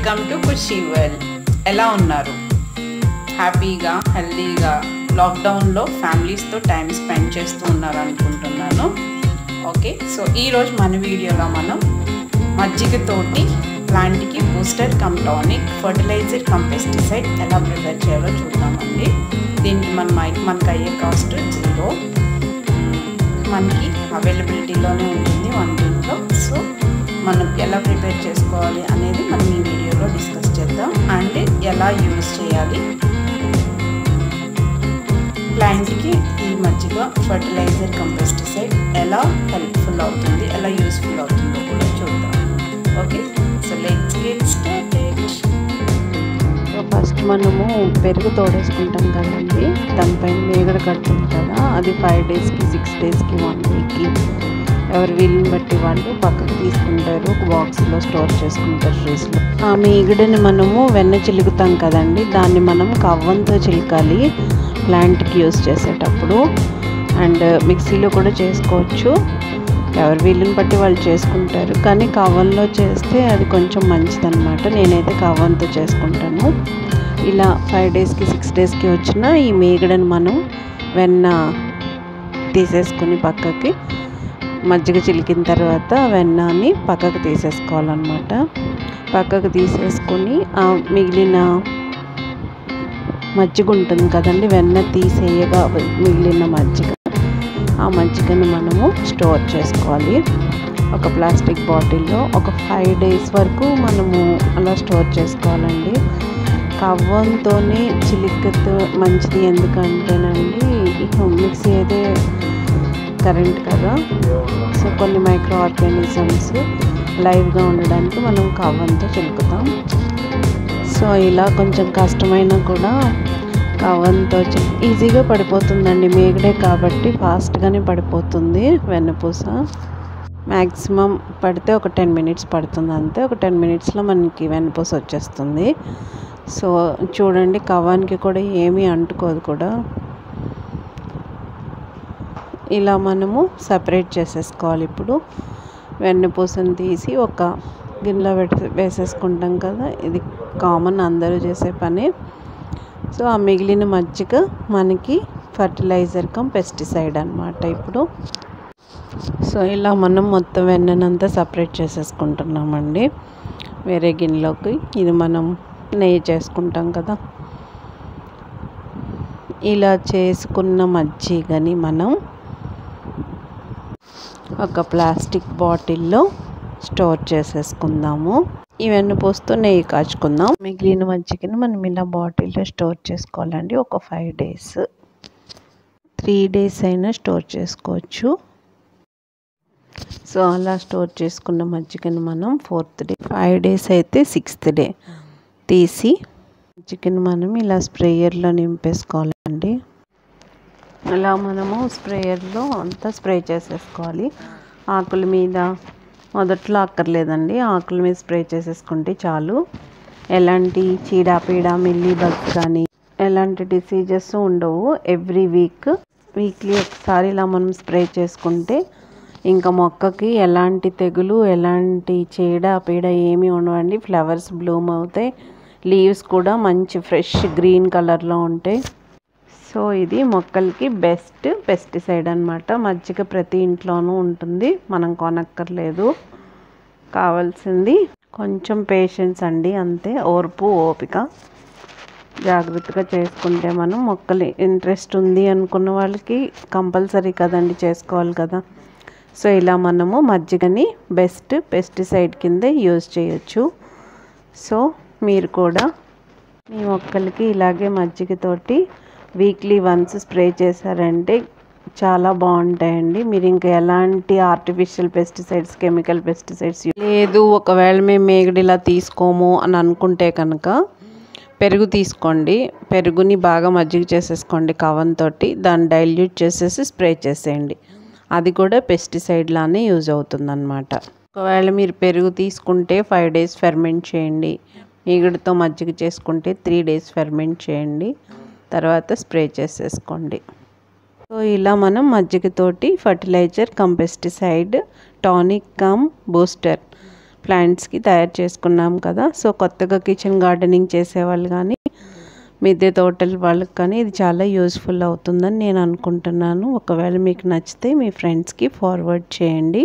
welcome to Khushi world ఎలా ఉన్నారు హ్యాపీగా హెల్దీగా లాక్డౌన్లో ఫ్యామిలీస్తో టైం స్పెండ్ చేస్తూ ఉన్నారు అనుకుంటున్నాను ఓకే సో ఈరోజు మన వీడియోలో మనం మజ్జిగతోటి ప్లాంట్కి booster cum tonic fertiliser cum pesticide ఎలా ప్రిపేర్ చేయాలో చూద్దామండి దీనికి మన మనకు అయ్యే కాస్ట్ జీరో మనకి అవైలబిలిటీలోనే ఉంటుంది వన్ వీక్లో సో మనం ఎలా ప్రిపేర్ చేసుకోవాలి అనేది మనం ఈ వీడియోలో డిస్కస్ చేద్దాం అండ్ ఎలా యూజ్ చేయాలి ప్లాంట్కి ఈ మధ్యగ ఫర్టిలైజర్ కంపెస్టిసైడ్ ఎలా హెల్ప్ఫుల్ అవుతుంది ఎలా యూస్ఫుల్ అవుతుందో కూడా చూద్దాం okay so let's get started so first మనము పెరుగు తోడేసుకుంటాం కదండి దానిపైన మేగడ కడుతుంది కదా అది ఫైవ్ డేస్కి సిక్స్ డేస్కి వన్ వీక్కి ఎవరి వీలుని బట్టి వాళ్ళు పక్కకు తీసుకుంటారు ఒక బాక్స్లో స్టోర్ చేసుకుంటారు ఫ్రీజ్లో ఆ మీగడని మనము వెన్న చిలుకుతాం కదండి దాన్ని మనం కవ్వంతో చిలకాలి ప్లాంట్కి యూస్ చేసేటప్పుడు అండ్ మిక్సీలో కూడా చేసుకోవచ్చు ఎవరి వీలుని బట్టి వాళ్ళు చేసుకుంటారు కానీ కవ్వంలో చేస్తే అది కొంచెం మంచిదన్నమాట నేనైతే కవ్వంతో చేసుకుంటాను ఇలా ఫైవ్ డేస్కి సిక్స్ డేస్కి వచ్చిన ఈ మేగడని మనం వెన్న తీసేసుకుని పక్కకి మజ్జిగ చిలికిన తర్వాత వెన్నని పక్కకు తీసేసుకోవాలన్నమాట పక్కకు తీసేసుకొని ఆ మిగిలిన మజ్జిగ ఉంటుంది కదండి వెన్న తీసేయగా మిగిలిన మజ్జిగ ఆ మజ్జిగను మనము స్టోర్ చేసుకోవాలి ఒక ప్లాస్టిక్ బాటిల్లో ఒక ఫైవ్ డేస్ వరకు మనము అలా స్టోర్ చేసుకోవాలండి కవ్వంతోనే చిలికతో మంచిది ఎందుకంటేనండి మిక్సీ అయితే కరెంట్ కదా సో కొన్ని మైక్రో ఆర్గానిజమ్స్ లైవ్గా ఉండడానికి మనం కవ్వంతో చిలుకుతాం సో ఇలా కొంచెం కష్టమైనా కూడా కవ్వంతో ఈజీగా పడిపోతుందండి మేగడే కాబట్టి ఫాస్ట్గానే పడిపోతుంది వెన్నపూస మ్యాక్సిమం పడితే ఒక టెన్ మినిట్స్ పడుతుంది అంతే ఒక టెన్ మినిట్స్లో మనకి వెన్నపూస వచ్చేస్తుంది సో చూడండి కవ్వానికి కూడా ఏమీ అంటుకోదు కూడా ఇలా మనము సపరేట్ చేసేసుకోవాలి ఇప్పుడు వెన్నపూసను తీసి ఒక గిన్నెలో పెట్టి వేసేసుకుంటాం కదా ఇది కామన్ అందరూ చేసే పని సో ఆ మిగిలిన మజ్జిగ మనకి ఫర్టిలైజర్ కమ్ పెస్టిసైడ్ అనమాట ఇప్పుడు సో ఇలా మనం మొత్తం వెన్ననంతా సపరేట్ చేసేసుకుంటున్నామండి వేరే గిన్నెలోకి ఇది మనం నెయ్యి చేసుకుంటాం కదా ఇలా చేసుకున్న మజ్జిగని మనం ఒక ప్లాస్టిక్ బాటిల్లో స్టోర్ చేసేసుకుందాము ఇవన్నీ పోస్తూ నెయ్యి కాచుకుందాం మిగిలిన మజ్జిగని మనం ఇలా బాటిల్లో స్టోర్ చేసుకోవాలండి ఒక ఫైవ్ డేస్ త్రీ డేస్ అయినా స్టోర్ చేసుకోవచ్చు సో అలా స్టోర్ చేసుకున్న మజ్జిగని మనం ఫోర్త్ డే ఫైవ్ డేస్ అయితే సిక్స్త్ డే తీసి మజ్జిగని మనం ఇలా స్ప్రేయర్లో నింపేసుకోవాలండి అలా మనము స్ప్రేయర్లో అంతా స్ప్రే చేసేసుకోవాలి ఆకుల మీద మొదట్లో అక్కర్లేదండి ఆకుల మీద స్ప్రే చేసేసుకుంటే చాలు ఎలాంటి చీడపీడ మిల్లీ బగ్స్ కానీ ఎలాంటి డిసీజెస్ ఉండవు ఎవ్రీ వీక్ వీక్లీ ఒకసారి ఇలా మనం స్ప్రే చేసుకుంటే ఇంకా మొక్కకి ఎలాంటి తెగులు ఎలాంటి చీడ పీడ ఏమీ ఉండవండి ఫ్లవర్స్ బ్లూమ్ అవుతాయి లీవ్స్ కూడా మంచి ఫ్రెష్ గ్రీన్ కలర్లో ఉంటాయి సో ఇది మొక్కలకి బెస్ట్ పెస్టిసైడ్ అనమాట మజ్జిగ ప్రతి ఇంట్లోనూ ఉంటుంది మనం కొనక్కర్లేదు కావాల్సింది కొంచెం పేషెన్స్ అండి అంతే ఓర్పు ఓపిక జాగ్రత్తగా చేసుకుంటే మనం మొక్కలు ఇంట్రెస్ట్ ఉంది అనుకున్న వాళ్ళకి కంపల్సరీ కదండి చేసుకోవాలి కదా సో ఇలా మనము మజ్జిగని బెస్ట్ పెస్టిసైడ్ కింద యూజ్ చేయొచ్చు సో మీరు కూడా మీ మొక్కలకి ఇలాగే మజ్జిగతోటి వీక్లీ వన్స్ స్ప్రే చేశారంటే చాలా బాగుంటాయండి మీరు ఇంకా ఎలాంటి ఆర్టిఫిషియల్ పెస్టిసైడ్స్ కెమికల్ పెస్టిసైడ్స్ లేదు ఒకవేళ మేము మేగడిలా తీసుకోము అని అనుకుంటే కనుక పెరుగు తీసుకోండి పెరుగుని బాగా మజ్జిగ చేసేసుకోండి కవంతో దాన్ని డైల్యూట్ చేసేసి స్ప్రే చేసేయండి అది కూడా పెస్టిసైడ్ లానే యూజ్ అవుతుందన్నమాట ఒకవేళ మీరు పెరుగు తీసుకుంటే ఫైవ్ డేస్ ఫెర్మెంట్ చేయండి మీగడతో మజ్జిగ చేసుకుంటే త్రీ డేస్ ఫెర్మెంట్ చేయండి తర్వాత స్ప్రే చేసేసుకోండి సో ఇలా మనం మజ్జిగతోటి fertiliser cum pesticide tonic cum booster ప్లాంట్స్కి తయారు చేసుకున్నాం కదా సో కొత్తగా కిచెన్ గార్డెనింగ్ చేసేవాళ్ళు కానీ మిద్దె తోటల వాళ్ళకి కానీ ఇది చాలా యూస్ఫుల్ అవుతుందని నేను అనుకుంటున్నాను ఒకవేళ మీకు నచ్చితే మీ ఫ్రెండ్స్కి ఫార్వర్డ్ చేయండి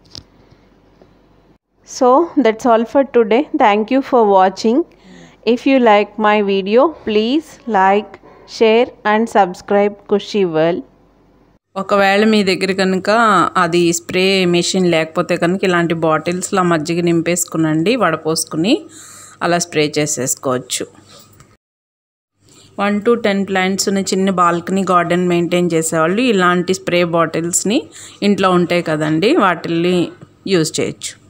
so that's all for today thank you for watching if you like my video please like share and subscribe Khushi world ఒకవేళ మీ దగ్గర కనుక అది స్ప్రే మెషిన్ లేకపోతే కనుక ఇలాంటి బాటిల్స్లో మజ్జిగ నింపేసుకునండి వడపోసుకుని అలా స్ప్రే చేసేసుకోవచ్చు వన్ టు టెన్ ప్లాంట్స్ ఉన్న చిన్న బాల్కనీ గార్డెన్ మెయింటైన్ చేసేవాళ్ళు ఇలాంటి స్ప్రే బాటిల్స్ని ఇంట్లో ఉంటాయి కదండి వాటిల్ని యూజ్ చేయొచ్చు